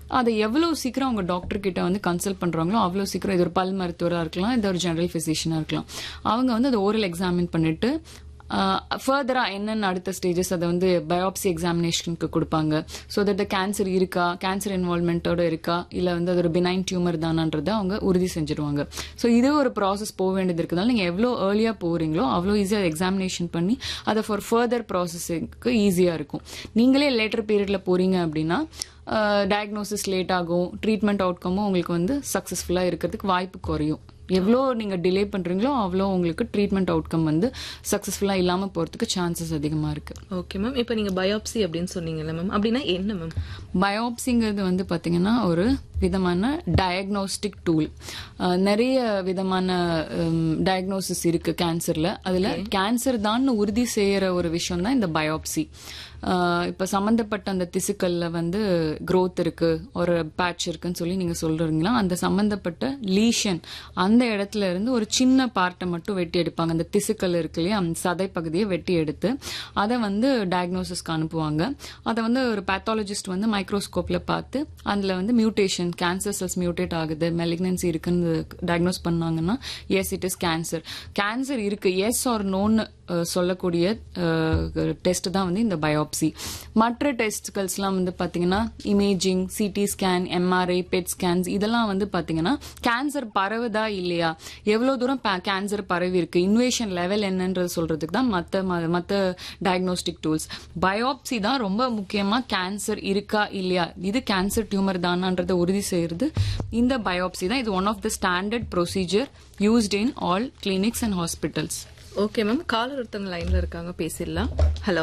அதை எவ்வளோ சீக்கிரம் அவங்க டாக்டர் கிட்ட வந்து கன்சல்ட் பண்றாங்களோ அவ்வளோ சீக்கிரம் இது ஒரு பல் மருத்துவராக இருக்கலாம் இது ஒரு ஜெனரல் ஃபிசிஷியனாக இருக்கலாம் அவங்க வந்து அதை ஓரல் எக்ஸாமின் பண்ணிட்டு ஃபர்தரா என்னென்ன அடுத்த ஸ்டேஜஸ் அதை வந்து பயோப்சி எக்ஸாமினேஷனுக்கு கொடுப்பாங்க ஸோ தட் கேன்சர் இருக்கா கேன்சர் இன்வால்மெண்ட்டோட இருக்கா இல்லை வந்து அது ஒரு பினைன் டியூமர் தானான்றதை அவங்க உறுதி செஞ்சிருவாங்க ஸோ இது ஒரு ப்ராசஸ் போக வேண்டியது இருக்கிறதால நீங்கள் எவ்வளோ ஏர்லியாக போகிறீங்களோ அவ்வளோ ஈஸியாக எக்ஸாமினேஷன் பண்ணி அதை ஃபார் ஃபர்தர் ப்ராசஸிங்க்கு ஈஸியாக இருக்கும் நீங்களே லேட்டர் பீரியடில் போகிறீங்க அப்படின்னா டயக்னோசிஸ் லேட் ஆகும் ட்ரீட்மெண்ட் அவுட்கமும் உங்களுக்கு வந்து சக்ஸஸ்ஃபுல்லாக இருக்கிறதுக்கு வாய்ப்பு குறையும் எவ்வளோ நீங்கள் டிலே பண்ணுறீங்களோ அவ்வளோ உங்களுக்கு ட்ரீட்மெண்ட் அவுட்கம் வந்து சக்ஸஸ்ஃபுல்லாக இல்லாமல் போகிறதுக்கு சான்சஸ் அதிகமாக இருக்குது ஓகே மேம் இப்போ நீங்க பயோப்சி அப்படின்னு சொன்னீங்கல்ல மேம் அப்படின்னா என்ன மேம் பயோப்சிங்கிறது வந்து பார்த்தீங்கன்னா ஒரு விதமான டயக்னோஸ்டிக் டூல் நிறைய விதமான டயக்னோசிஸ் இருக்கு கேன்சர்ல அதுல கேன்சர் தான் உறுதி செய்யற ஒரு விஷயம் தான் இந்த பயோப்சி இப்ப சம்பந்தப்பட்ட அந்த திசுக்கள்ல வந்து growth இருக்கு ஒரு பேட்ச் இருக்குன்னு சொல்லி நீங்க சொல்றீங்களா அந்த சம்பந்தப்பட்ட லீஷன் அந்த இடத்துல இருந்து ஒரு சின்ன பார்ட்டை மட்டும் வெட்டி எடுப்பாங்க அந்த திசுக்கள் இருக்கு இல்லையா அந்த சதை பகுதியை வெட்டி எடுத்து அதை வந்து டயக்னோசிஸ்க்கு அனுப்புவாங்க அதை வந்து ஒரு பேத்தாலஜிஸ்ட் வந்து மைக்ரோஸ்கோப்ல பார்த்து அதுல வந்து மியூட்டேஷன் கேன்சர் செல்ஸ் மியூட்டேட் ஆகுது மெலிக்னன்சி இருக்குன்னு டயக்னோஸ் பண்ணாங்கன்னா yes it is cancer cancer இருக்கு எஸ் ஆர் நோன்னு சொல்லக்கூடிய டெஸ்ட் தான் வந்து இந்த பயோப்சி மற்ற டெஸ்ட்கள்ஸ்லாம் வந்து பார்த்தீங்கன்னா imaging CT scan MRI PET scans இதெல்லாம் வந்து பார்த்தீங்கன்னா கேன்சர் பரவுதா இல்லையா எவ்வளோ தூரம் கேன்சர் பரவி இருக்கு இன்வேஷன் லெவல் என்னன்றது சொல்றதுக்கு தான் மற்ற மற்ற டயக்னோஸ்டிக் டூல்ஸ் பயோப்சி தான் ரொம்ப முக்கியமாக கேன்சர் இருக்கா இல்லையா இது கேன்சர் டியூமர் தானான்றதை உறுதி செய்யறது இந்த பயோப்சி தான் இது one of the standard procedure used in all clinics and hospitals okay ma'am caller ஒருத்தவங்க லைன்ல இருக்காங்க பேசிடலாம் ஹலோ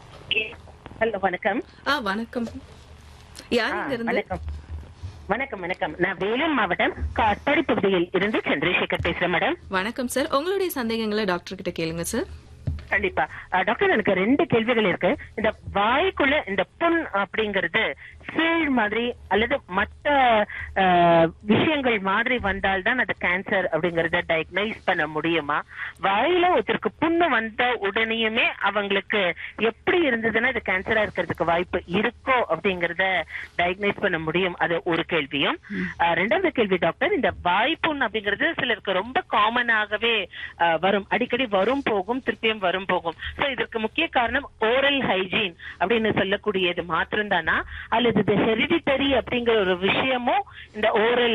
ஹலோ வணக்கம் ஆ வணக்கம் யார் இங்க இருந்து வணக்கம் வணக்கம் வணக்கம் நான் வேலூர் மாவட்டம் காட்பாடி பகுதியில் இருந்து சந்திரசேகர் பேசுறேன் மேடம் வணக்கம் சார் உங்களுடைய சந்தேகங்களை டாக்டர் கிட்ட கேளுங்க சார் கண்டிப்பா அஹ், டாக்டர் எனக்கு ரெண்டு கேள்விகள் இருக்கு இந்த வாய்க்குள்ள இந்த புண் அப்படிங்கறது சீழ் மாதிரி அல்லது மற்ற அஹ், விஷயங்கள் மாதிரி வந்தால்தான் அது கேன்சர் அப்படிங்கறத டயக்னைஸ் பண்ண முடியுமா வாயில ஒருத்தருக்கு புண்ணு வந்த உடனேயுமே அவங்களுக்கு எப்படி இருந்ததுன்னா இது கேன்சரா இருக்கிறதுக்கு வாய்ப்பு இருக்கோ அப்படிங்கறத டயக்னைஸ் பண்ண முடியும் அது ஒரு கேள்வியும் அஹ், ரெண்டாவது கேள்வி டாக்டர் இந்த வாய்ப்புண் அப்படிங்கிறது சிலருக்கு ரொம்ப காமனாகவே அஹ், வரும் அடிக்கடி வரும் போகும் திருப்பியும் வரும் போகும் சோ இதற்கு முக்கிய காரணம் ஓரல் ஹைஜீன் அப்படின்னு சொல்லக்கூடியது மாத்திரம் தானா அல்லது இது ஹெரிடிட்டரி அப்படிங்கிற ஒரு விஷயமும் இந்த ஓரல்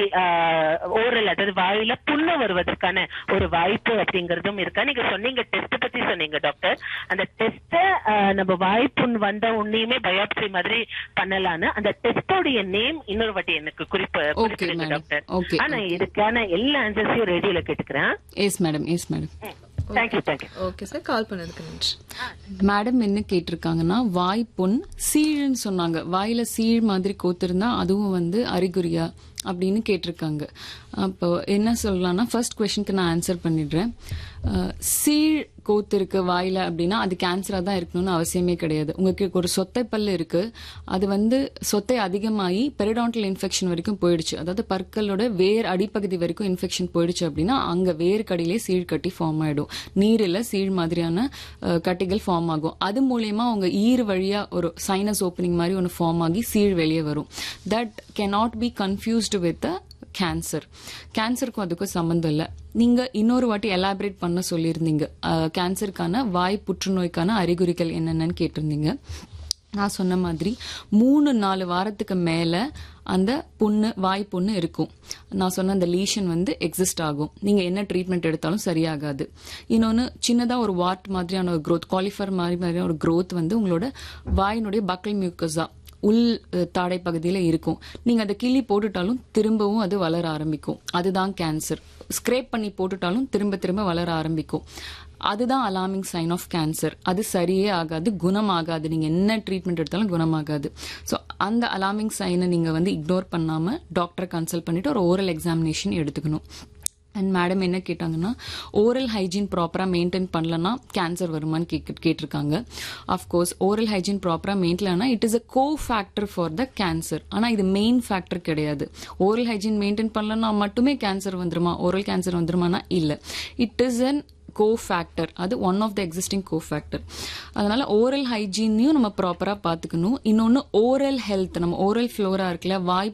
ஓரல் அதாவது வாயில புண்ணு வருவதற்கான ஒரு வாய்ப்பு அப்படிங்கறதும் இருக்கா நீங்க சொன்னீங்க டெஸ்ட் பத்தி சொன்னீங்க டாக்டர் அந்த டெஸ்ட நம்ம வாய்ப்புண் வந்த உன்னையுமே பயோப்சி மாதிரி பண்ணலான்னு அந்த டெஸ்டோடைய நேம் இன்னொரு வாட்டி எனக்கு குறிப்பு குறிப்பிடுங்க madam. டாக்டர் Okay, ஆனா இதுக்கான எல்லா ஆன்சர்ஸையும் ரேடியோல கேட்டுக்கிறேன் yes madam yes madam thank you thank you okay sir call பண்ணதுக்கு நன்றி மேடம் என்ன கேட்டிருக்காங்கன்னா வாய் புண் சீழ்ன்னு சொன்னாங்க வாயில சீழ் மாதிரி கோத்திருந்தா அதுவும் வந்து அறிகுறியா அப்படின்னு கேட்டிருக்காங்க அப்போ என்ன சொல்லலாம்னா ஃபர்ஸ்ட் கொஸ்டினுக்கு நான் ஆன்சர் பண்ணிடுறேன் அஹ், சீழ் கோத்து இருக்கு வாயில அப்படின்னா அது கேன்சரா தான் இருக்கணும்னு அவசியமே கிடையாது உங்களுக்கு ஒரு சொத்தை பல்லு இருக்கு அது வந்து சொத்தை அதிகமாகி பெரிடான்டல் இன்ஃபெக்ஷன் வரைக்கும் போயிடுச்சு அதாவது பற்களோட வேர் அடிப்பகுதி வரைக்கும் இன்ஃபெக்ஷன் போயிடுச்சு அப்படின்னா அங்க வேர் கடியிலே சீழ் கட்டி ஃபார்ம் ஆயிடும் நீரில் சீழ் மாதிரியான அஹ், கட்டிகள் ஃபார்ம் ஆகும் அது மூலயமா உங்க ஈர் வழியா ஒரு சைனஸ் ஓப்பனிங் மாதிரி ஒன்று ஃபார்ம் ஆகி சீழ் வெளியே வரும் that cannot be confused with cancer கேன்சருக்கும் அதுக்கும் சம்மந்தம் இல்லை நீங்க இன்னொரு வாட்டி எலாபரேட் பண்ண சொல்லியிருந்தீங்க அஹ், கேன்சருக்கான வாய் புற்றுநோய்க்கான அறிகுறிகள் என்னென்னு கேட்டிருந்தீங்க நான் சொன்ன மாதிரி மூணு நாலு வாரத்துக்கு மேல அந்த புண்ணு வாய் புண்ணு இருக்கும் நான் சொன்ன அந்த லீஷன் வந்து எக்ஸிஸ்ட் ஆகும் நீங்க என்ன ட்ரீட்மெண்ட் எடுத்தாலும் சரியாகாது இன்னொன்னு சின்னதா ஒரு வார்ட் மாதிரியான ஒரு growth காலிஃபர் மாதிரி மாதிரியான ஒரு growth வந்து உங்களோட வாயினுடைய பக்கல் மியூக்கஸா உள் அஹ், தாடை பகுதியில இருக்கும் நீங்க அதை கிள்ளி போட்டுட்டாலும் திரும்பவும் அது வளர ஆரம்பிக்கும் அதுதான் கேன்சர் ஸ்க்ரேப் பண்ணி போட்டுட்டாலும் திரும்ப திரும்ப வளர ஆரம்பிக்கும் அதுதான் அலார்மிங் சைன் ஆஃப் கேன்சர் அது சரியே ஆகாது குணமாகாது நீங்க என்ன ட்ரீட்மெண்ட் எடுத்தாலும் குணமாகாது ஸோ அந்த அலார்மிங் சைனை நீங்க வந்து இக்னோர் பண்ணாம டாக்டரை கன்சல்ட் பண்ணிட்டு ஒரு ஓரல் எக்ஸாமினேஷன் எடுத்துக்கணும் அண்ட் மேடம் என்ன கேட்டாங்கன்னா ஓரல் ஹைஜீன் ப்ராப்பராக மெயின்டைன் பண்ணலன்னா கேன்சர் வருமான்னு கேட்க கேட்டிருக்காங்க அஃப்கோர்ஸ் ஓரல் ஹைஜீன் ப்ராப்பராக maintain it is a co factor for the cancer ஆனால் இது மெயின் ஃபேக்டர் கிடையாது ஓரல் ஹைஜீன் மெயின்டைன் பண்ணலன்னா மட்டுமே கேன்சர் வந்துருமா ஓரல் கேன்சர் வந்துருமானா இல்லை it is an co factor அது one of the existing co factor அதனால ஓரல் ஹைஜீனையும் நம்ம ப்ராப்பராக பார்த்துக்கணும் இன்னொன்று ஓரல் ஹெல்த் நம்ம ஓரல் ஃப்ளோரா இருக்குல்ல வாய்